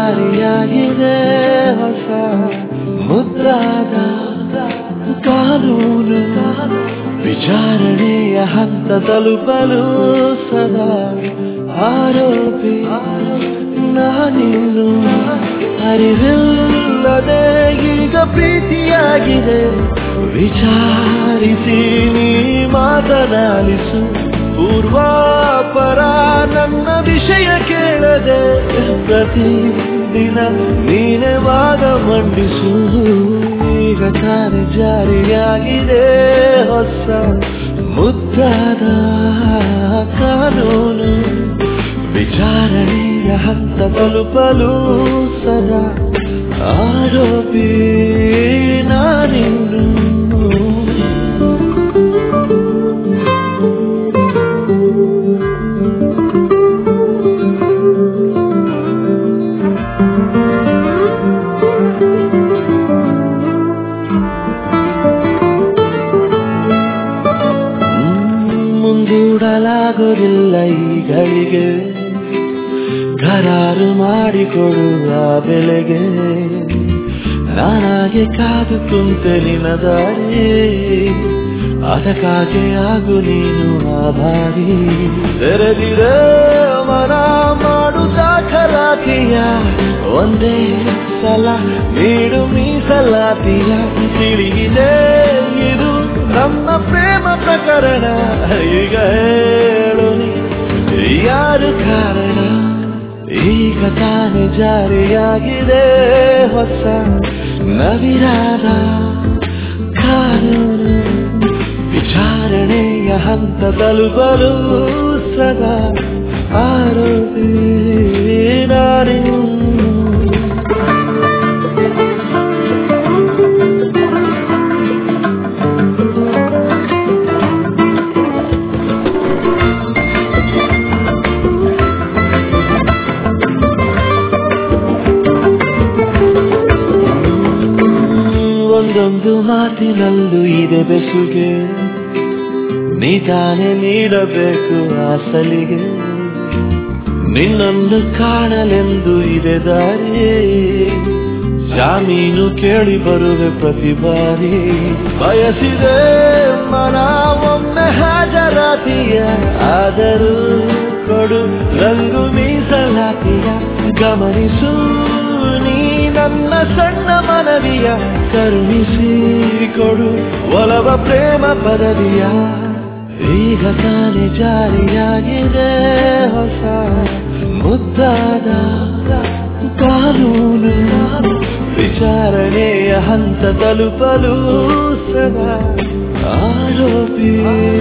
ಜಾರಿಯಾಗಿದೆ ಹೊಸ ಮುದ್ದಾದ ಕಾನೂನು ವಿಚಾರಣೆಯ ಹಂತ ತಲುಪಲು ಸದಾ ಆರೋಪಿ ನಾನಿನ್ನು ಅರಿವಿಲ್ಲದೆ ಈಗ ಪ್ರೀತಿಯಾಗಿದೆ ವಿಚಾರಿಸಿ ನೀ ಮಾತನಾಡಿಸು ಪೂರ್ವಾಪರ ನನ್ನ ವಿಷಯ ಕೇಳದೆ ಪ್ರತಿದಿನ ನೀನೆ ವಾದ ಮಂಡಿಸು ಈಗ ತಾನೆ ಜಾರಿಯಾಗಿದೆ ಹೊಸ ಮುದ್ದಾದ ಕಾನೂನು ವಿಚಾರಣೆಯ ಹಂತ ತಲುಪಲು ಸದಾ ಆರೋಪಿ ನಾನಿನ್ನು ಮುಂದೂಡಲಾಗುವುದಿಲ್ಲ ಈ ಗಳಿಗೆ ಕರಾರು ಮಾಡಿಕೊಡುವ ಬೆಲೆಗೆ ನಾನಾಗೆ ಕಾದು ಕುಂತೆ ನಿನ್ನ ದಾರಿ ಅದಕ್ಕಾಗೆ ಆಗು ನೀನು ಆಭಾರಿ ತೆರೆದಿರೆ ಮನ ಮಾಡು ದಾಖಲಾತಿಯ ಒಂದೇ ಸಲ ನೀಡು ಮೀಸಲಾತಿಯ ತಿಳಿಗಿದೆ ಇದು ನಮ್ಮ ಪ್ರೇಮ ಪ್ರಕರಣ ಈಗ ಹೇಳು ನೀ ಯಾರು ಕಾರಣ ಈಗ ತಾನೇ ಜಾರಿಯಾಗಿದೆ ಹೊಸ ನವಿರಾದ ಕಾನೂನು ವಿಚಾರಣೆಯ ಹಂತ ತಲುಪಲು ಸದಾ ಆರೋಪಿ ನಾನಿನ್ನು ಒಂದೊಂದು ಮಾತಿನಲ್ಲೂ ಇದೆ ಬೆಸುಗೆ ನೀ ತಾನೇ ನೀಡಬೇಕು ಆ ಸಲಿಗೆ ನಿನ್ನನ್ನು ಕಾಣಲೆಂದು ಇದೆ ದಾರಿ ಜಾಮೀನು ಕೇಳಿ ಬರುವೆ ಪ್ರತಿ ಬಾರಿ ಬಯಸಿದೆ ಮನ ಒಮ್ಮೆ ಹಾಜರಾತಿಯ ಆದರೂ ಕೊಡು ರಂಗು ಮೀಸಲಾತಿಯ ಗಮನಿಸು ನೀ ನನ್ನ ಸಣ್ಣ ಮನವಿಯ ಕರುಣಿಸಿ ಕೊಡು ಒಲವ ಪ್ರೇಮ ಪದವಿಯ ಈಗ ತಾನೇ ಜಾರಿಯಾಗಿದೆ ಹೊಸ ಮುದ್ದಾದ ಕಾನೂನು ವಿಚಾರಣೆಯ ಹಂತ ತಲುಪಲು ಸದಾ ಆರೋಪಿ